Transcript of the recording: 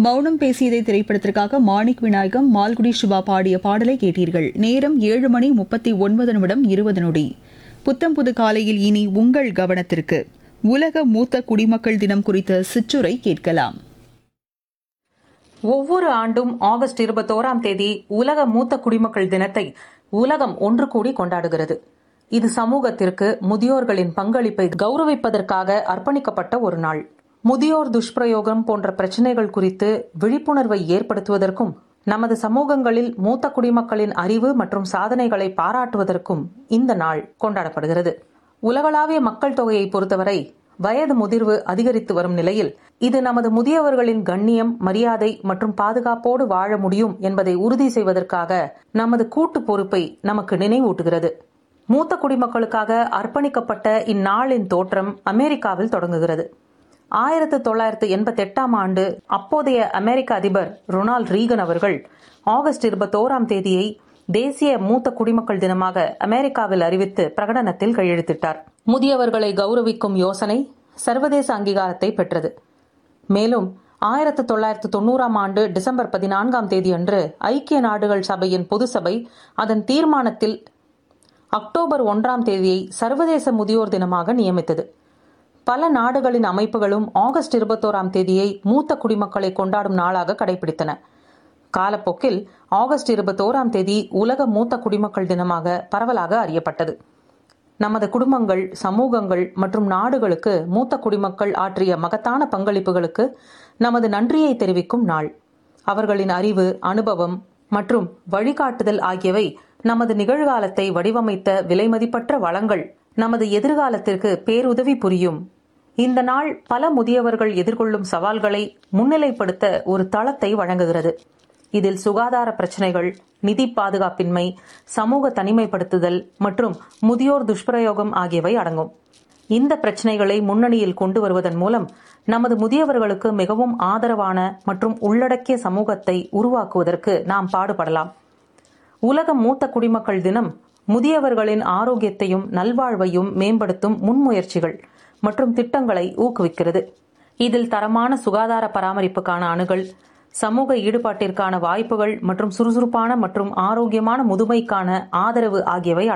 மௌனம் பேசியதை திரைப்படத்திற்காக மாணிக் விநாயகம் மால்குடி சிவா பாடிய பாடலை கேட்டீர்கள் நேரம் ஏழு மணி முப்பத்தி ஒன்பது நிமிடம் இருபது நொடி புத்தம் புது காலையில் இனி உங்கள் கவனத்திற்கு உலக மூத்த குடிமக்கள் தினம் குறித்த சிற்றுரை கேட்கலாம் ஒவ்வொரு ஆண்டும் ஆகஸ்ட் இருபத்தோராம் தேதி உலக மூத்த குடிமக்கள் தினத்தை உலகம் ஒன்று கூடி கொண்டாடுகிறது இது சமூகத்திற்கு முதியோர்களின் பங்களிப்பை கௌரவிப்பதற்காக அர்ப்பணிக்கப்பட்ட ஒரு நாள் முதியோர் துஷ்பிரயோகம் போன்ற பிரச்சனைகள் குறித்து விழிப்புணர்வை ஏற்படுத்துவதற்கும் நமது சமூகங்களில் மூத்த குடிமக்களின் அறிவு மற்றும் சாதனைகளை பாராட்டுவதற்கும் இந்த நாள் கொண்டாடப்படுகிறது உலகளாவிய மக்கள் தொகையை பொறுத்தவரை வயது முதிர்வு அதிகரித்து வரும் நிலையில் இது நமது முதியவர்களின் கண்ணியம் மரியாதை மற்றும் பாதுகாப்போடு வாழ முடியும் என்பதை உறுதி செய்வதற்காக நமது கூட்டு பொறுப்பை நமக்கு நினைவூட்டுகிறது மூத்த குடிமக்களுக்காக அர்ப்பணிக்கப்பட்ட இந்நாளின் தோற்றம் அமெரிக்காவில் தொடங்குகிறது ஆயிரத்து தொள்ளாயிரத்து எண்பத்தி எட்டாம் ஆண்டு அப்போதைய அமெரிக்க அதிபர் ரொனால்ட் ரீகன் அவர்கள் ஆகஸ்ட் இருபத்தோராம் தேதியை தேசிய மூத்த குடிமக்கள் தினமாக அமெரிக்காவில் அறிவித்து பிரகடனத்தில் கையெழுத்திட்டார் முதியவர்களை கௌரவிக்கும் யோசனை சர்வதேச அங்கீகாரத்தை பெற்றது மேலும் ஆயிரத்து தொள்ளாயிரத்து தொண்ணூறாம் ஆண்டு டிசம்பர் பதினான்காம் தேதியன்று ஐக்கிய நாடுகள் சபையின் பொது சபை அதன் தீர்மானத்தில் அக்டோபர் ஒன்றாம் தேதியை சர்வதேச முதியோர் தினமாக நியமித்தது பல நாடுகளின் அமைப்புகளும் ஆகஸ்ட் இருபத்தோராம் தேதியை மூத்த குடிமக்களை கொண்டாடும் நாளாக கடைபிடித்தன காலப்போக்கில் ஆகஸ்ட் இருபத்தோராம் தேதி உலக மூத்த குடிமக்கள் தினமாக பரவலாக அறியப்பட்டது நமது குடும்பங்கள் சமூகங்கள் மற்றும் நாடுகளுக்கு மூத்த குடிமக்கள் ஆற்றிய மகத்தான பங்களிப்புகளுக்கு நமது நன்றியை தெரிவிக்கும் நாள் அவர்களின் அறிவு அனுபவம் மற்றும் வழிகாட்டுதல் ஆகியவை நமது நிகழ்காலத்தை வடிவமைத்த விலைமதிப்பற்ற வளங்கள் நமது எதிர்காலத்திற்கு பேருதவி புரியும் இந்த நாள் பல முதியவர்கள் எதிர்கொள்ளும் சவால்களை முன்னிலைப்படுத்த ஒரு தளத்தை வழங்குகிறது இதில் சுகாதார பிரச்சனைகள் நிதி பாதுகாப்பின்மை சமூக தனிமைப்படுத்துதல் மற்றும் முதியோர் துஷ்பிரயோகம் ஆகியவை அடங்கும் இந்த பிரச்சனைகளை முன்னணியில் கொண்டு வருவதன் மூலம் நமது முதியவர்களுக்கு மிகவும் ஆதரவான மற்றும் உள்ளடக்கிய சமூகத்தை உருவாக்குவதற்கு நாம் பாடுபடலாம் உலக மூத்த குடிமக்கள் தினம் முதியவர்களின் ஆரோக்கியத்தையும் நல்வாழ்வையும் மேம்படுத்தும் முன்முயற்சிகள் மற்றும் திட்டங்களை ஊக்குவிக்கிறது இதில் தரமான சுகாதார பராமரிப்புக்கான அணுகல் சமூக ஈடுபாட்டிற்கான வாய்ப்புகள் மற்றும் சுறுசுறுப்பான மற்றும் ஆரோக்கியமான முதுமைக்கான ஆதரவு ஆகியவை